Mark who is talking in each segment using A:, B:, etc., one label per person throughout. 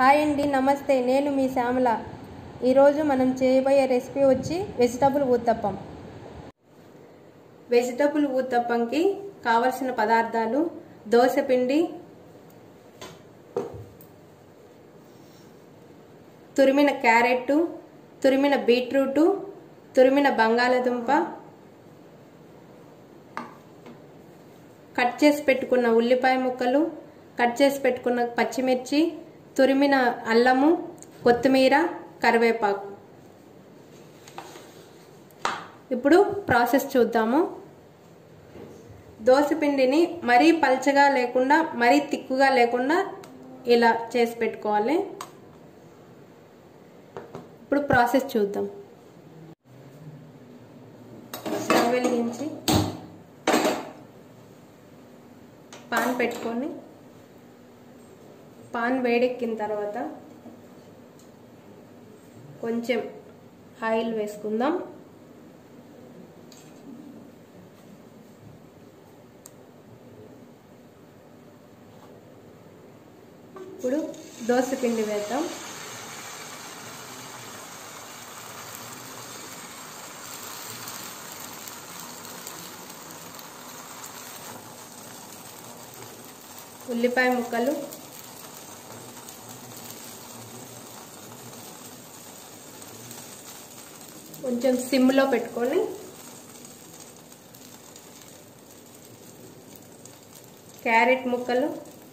A: hi అండి నమస్తే నేను మీ శ్యామల ఈరోజు మనం చేయబోయే రెసిపీ వచ్చి వెజిటబుల్ ఊత్తప్పం వెజిటబుల్ ఊత్తప్పంకి కావలసిన పదార్థాలు దోసపిండి తురిమిన క్యారెట్ తురిమిన బీట్రూటు తురిమిన బంగాళదుంప కట్ చేసి పెట్టుకున్న ఉల్లిపాయ ముక్కలు కట్ చేసి పెట్టుకున్న పచ్చిమిర్చి తురిమిన అల్లము కొత్తిమీర కరివేపాకు ఇప్పుడు ప్రాసెస్ చూద్దాము దోసపిండిని మరీ పల్చగా లేకుండా మరీ తిక్కుగా లేకుండా ఇలా చేసి పెట్టుకోవాలి ఇప్పుడు ప్రాసెస్ చూద్దాం స్టవ్ వెలిగించి పాన్ పెట్టుకొని పాన్ వేడెక్కిన తర్వాత కొంచెం ఆయిల్ వేసుకుందాం ఇప్పుడు దోశ పిండి వేద్దాం ఉల్లిపాయ ముక్కలు కొంచెం సిమ్లో పెట్టుకొని క్యారెట్ ముక్కలు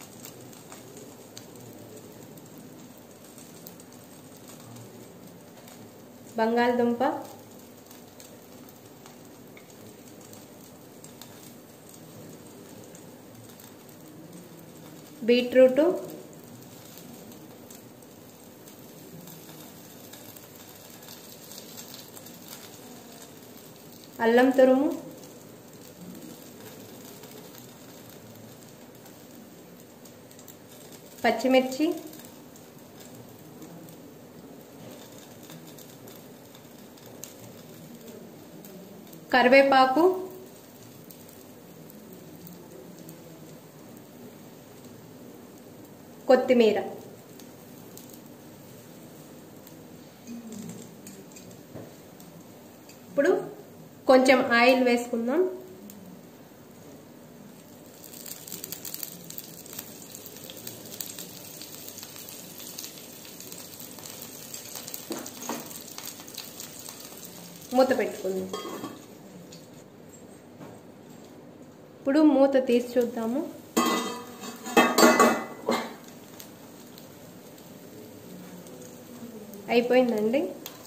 A: బంగాళదుంప బీట్రూటు అల్లం తురుము పచ్చిమిర్చి కరివేపాకు కొత్తిమీర ఇప్పుడు కొంచెం ఆయిల్ వేసుకుందాం మూత పెట్టుకుందాం ఇప్పుడు మూత తీసి చూద్దాము అయిపోయిందండి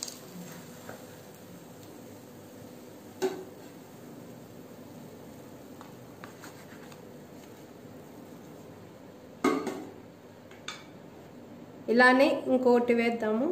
A: ఇలానే ఇంకోటి వేద్దాము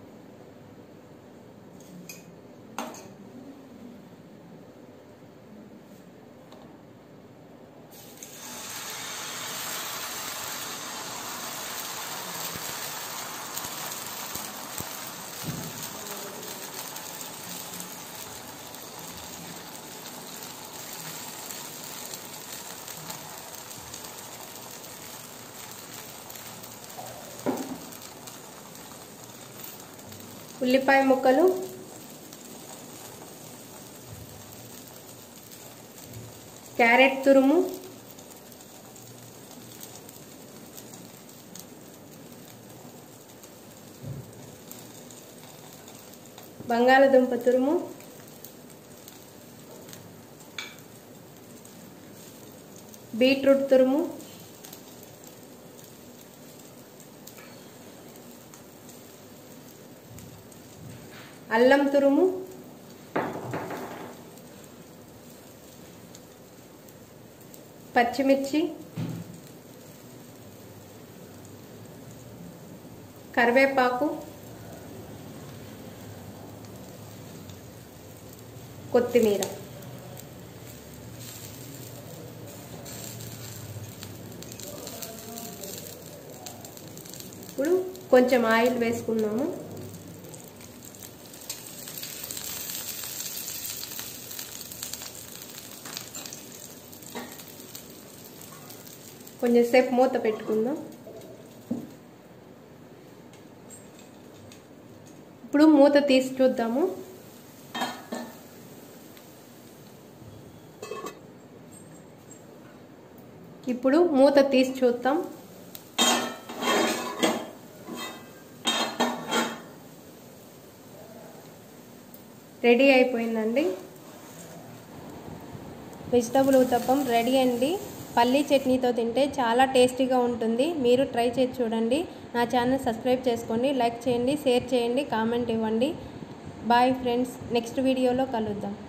A: ఉల్లిపాయ ముక్కలు క్యారెట్ తురుము బంగాళదుంప తురుము బీట్రూట్ తురుము అల్లం తురుము పచ్చిమిర్చి కరివేపాకు కొత్తిమీర ఇప్పుడు కొంచెం ఆయిల్ వేసుకున్నాము కొంచెం సేపు మూత పెట్టుకుందాం ఇప్పుడు మూత తీసి చూద్దాము ఇప్పుడు మూత తీసి చూద్దాం రెడీ అయిపోయిందండి వెజిటబుల్ ఉత్తప్పం రెడీ అండి పల్లీ చట్నీతో తింటే చాలా టేస్టీగా ఉంటుంది మీరు ట్రై చేసి చూడండి నా ఛానల్ సబ్స్క్రైబ్ చేసుకోండి లైక్ చేయండి షేర్ చేయండి కామెంట్ ఇవ్వండి బాయ్ ఫ్రెండ్స్ నెక్స్ట్ వీడియోలో కలుద్దాం